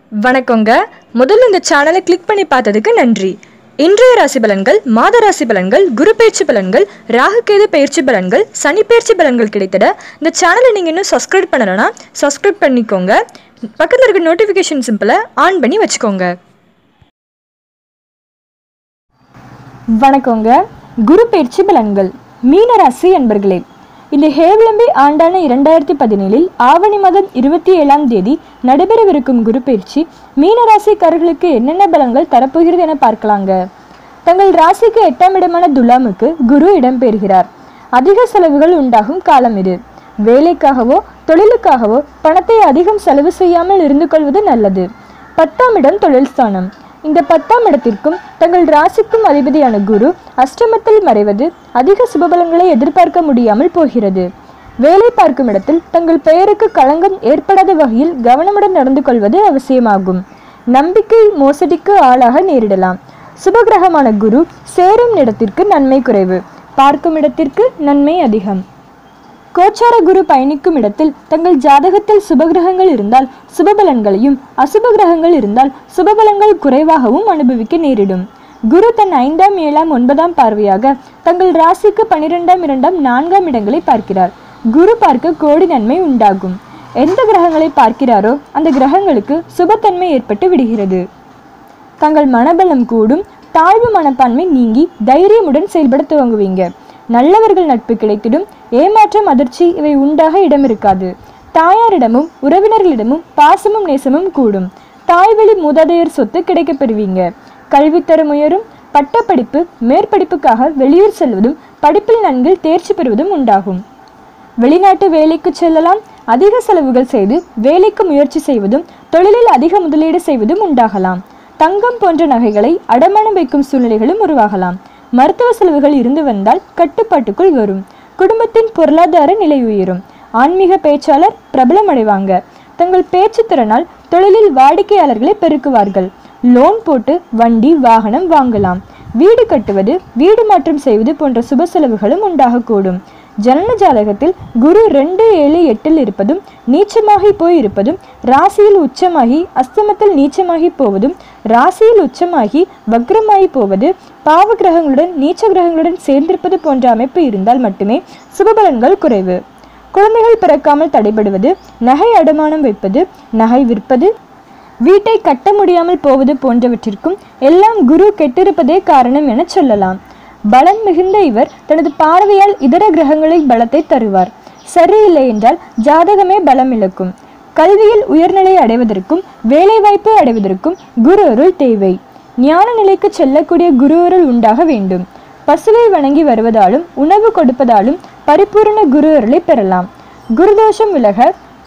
வணக்கங்க முதல்ல இந்த சேனலை கிளிக் பண்ணி பார்த்ததுக்கு நன்றி இன்றைய ராசி பலன்கள் மாத ராசி பலன்கள் குரு பயிற்சி பலன்கள் ராகுகேது பயிற்சி பலன்கள் சனி பயிற்சி பலன்கள் கிடைத்திட இந்த சேனலை நீங்கள் இன்னும் சப்ஸ்கிரைப் பண்ணலைன்னா சப்ஸ்கிரைப் பண்ணிக்கோங்க பக்கத்தில் இருக்க நோட்டிஃபிகேஷன் சிம்பிளை ஆன் பண்ணி வச்சுக்கோங்க வணக்கங்க குரு பயிற்சி பலன்கள் மீனராசி அன்பர்களே இந்த ஹேவிளம்பி ஆண்டான இரண்டாயிரத்தி பதினேழில் ஆவணி மாதம் இருபத்தி ஏழாம் தேதி நடைபெறவிருக்கும் குரு பயிற்சி மீனராசிக்காரர்களுக்கு என்னென்ன பலன்கள் தரப்போகிறது என பார்க்கலாங்க தங்கள் ராசிக்கு எட்டாம் இடமான துலாமுக்கு குரு இடம்பெறுகிறார் அதிக செலவுகள் உண்டாகும் காலம் இது வேலைக்காகவோ தொழிலுக்காகவோ பணத்தை அதிகம் செலவு செய்யாமல் இருந்து கொள்வது நல்லது பத்தாம் இடம் தொழில் ஸ்தானம் இந்த பத்தாம் இடத்திற்கும் தங்கள் ராசிக்கும் அதிபதியான குரு அஷ்டமத்தில் மறைவது அதிக சுபபலங்களை எதிர்பார்க்க முடியாமல் போகிறது வேலை பார்க்கும் இடத்தில் தங்கள் பெயருக்கு களங்கம் ஏற்படாத வகையில் கவனமுடன் நடந்து கொள்வது அவசியமாகும் நம்பிக்கை மோசடிக்கு ஆளாக நேரிடலாம் சுபகிரகமான குரு சேரும் இடத்திற்கு நன்மை குறைவு பார்க்கும் இடத்திற்கு நன்மை அதிகம் கோச்சார குரு பயணிக்கும் இடத்தில் தங்கள் ஜாதகத்தில் சுபகிரகங்கள் இருந்தால் சுபபலன்களையும் அசுப கிரகங்கள் இருந்தால் சுபபலன்கள் குறைவாகவும் அனுபவிக்க நேரிடும் குரு தன் ஐந்தாம் ஏழாம் ஒன்பதாம் பார்வையாக தங்கள் ராசிக்கு பனிரெண்டாம் இரண்டாம் நான்காம் இடங்களை பார்க்கிறார் குரு பார்க்க கோடி நன்மை உண்டாகும் எந்த கிரகங்களை பார்க்கிறாரோ அந்த கிரகங்களுக்கு சுபத்தன்மை ஏற்பட்டு விடுகிறது தங்கள் மனபலம் கூடும் தாழ்வு மனப்பான்மை நீங்கி தைரியமுடன் செயல்பட துவங்குவீங்க நல்லவர்கள் நட்பு கிடைத்திடும் ஏமாற்றம் அதிர்ச்சி இவை உண்டாக இடம் இருக்காது தாயாரிடமும் உறவினர்களிடமும் பாசமும் நேசமும் கூடும் தாய்வழி மூதாதையர் சொத்து கிடைக்கப் பெறுவீங்க கல்வித்தரம் உயரும் பட்டப்படிப்பு மேற்படிப்புக்காக வெளியூர் செல்வதும் படிப்பில் நன்கு தேர்ச்சி பெறுவதும் உண்டாகும் வெளிநாட்டு வேலைக்கு செல்லலாம் அதிக செலவுகள் செய்து வேலைக்கு முயற்சி செய்வதும் தொழிலில் அதிக முதலீடு செய்வதும் உண்டாகலாம் தங்கம் போன்ற நகைகளை அடமானம் வைக்கும் சூழ்நிலைகளும் உருவாகலாம் மருத்துவ செலவுகள் இருந்து வந்தால் கட்டுப்பாட்டுக்குள் வரும் குடும்பத்தின் பொருளாதார நிலை உயரும் ஆன்மீக பேச்சாளர் பிரபலமடைவாங்க தங்கள் பேச்சு திறனால் தொழிலில் வாடிக்கையாளர்களை பெருக்குவார்கள் லோன் போட்டு வண்டி வாகனம் வாங்கலாம் வீடு கட்டுவது வீடு மாற்றம் செய்வது போன்ற சுப செலவுகளும் உண்டாகக்கூடும் ஜனன ஜாதகத்தில் குரு ரெண்டு ஏழு எட்டில் இருப்பதும் நீச்சமாகி போய் இருப்பதும் ராசியில் உச்சமாகி அஸ்தமத்தில் நீச்சமாகி போவதும் ராசியில் உச்சமாகி வக்ரமாகி போவது பாவ கிரகங்களுடன் நீச்ச கிரகங்களுடன் சேர்ந்திருப்பது போன்ற அமைப்பு இருந்தால் மட்டுமே சுபபலன்கள் குறைவு குழந்தைகள் பிறக்காமல் தடைபடுவது நகை அடமானம் வைப்பது நகை விற்பது வீட்டை கட்ட முடியாமல் போவது போன்றவற்றிற்கும் எல்லாம் குரு கெட்டிருப்பதே காரணம் என சொல்லலாம் பலன் மிகுந்த இவர் தனது பார்வையால் இதர கிரகங்களில் பலத்தை தருவார் சரியில்லை என்றால் ஜாதகமே பலம் இழக்கும் கல்வியில் உயர்நிலை அடைவதற்கும் வேலைவாய்ப்பு அடைவதற்கும் குரு அருள் தேவை ஞான நிலைக்கு செல்லக்கூடிய குரு அருள் உண்டாக வேண்டும் பசுவை வணங்கி வருவதாலும் உணவு கொடுப்பதாலும் பரிபூரண குரு அருளை பெறலாம் குருதோஷம் விலக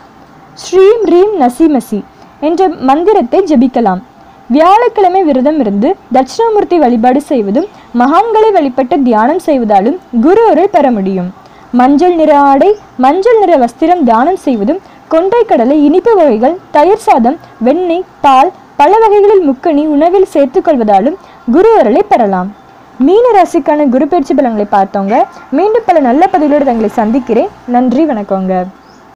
ஸ்ரீம் ரீம் நசிமசி என்ற மந்திரத்தை ஜபிக்கலாம் வியாழக்கிழமை விரதம் இருந்து தட்சிணாமூர்த்தி வழிபாடு செய்வதும் மகான்களை வழிபட்டு தியானம் செய்வதாலும் குரு அருள் பெற முடியும் மஞ்சள் நிற ஆடை மஞ்சள் நிற வஸ்திரம் தானம் செய்வதும் கொண்டை கடலை இனிப்பு வகைகள் தயிர் சாதம் வெண்ணெய் பால் பல வகைகளில் முக்கணி உணவில் சேர்த்துக் கொள்வதாலும் குரு அருளை பெறலாம் மீன ராசிக்கான குரு பயிற்சி பலன்களை பார்த்தோங்க மீண்டும் பல நல்ல பதிவுகளோடு தங்களை சந்திக்கிறேன் நன்றி வணக்கங்க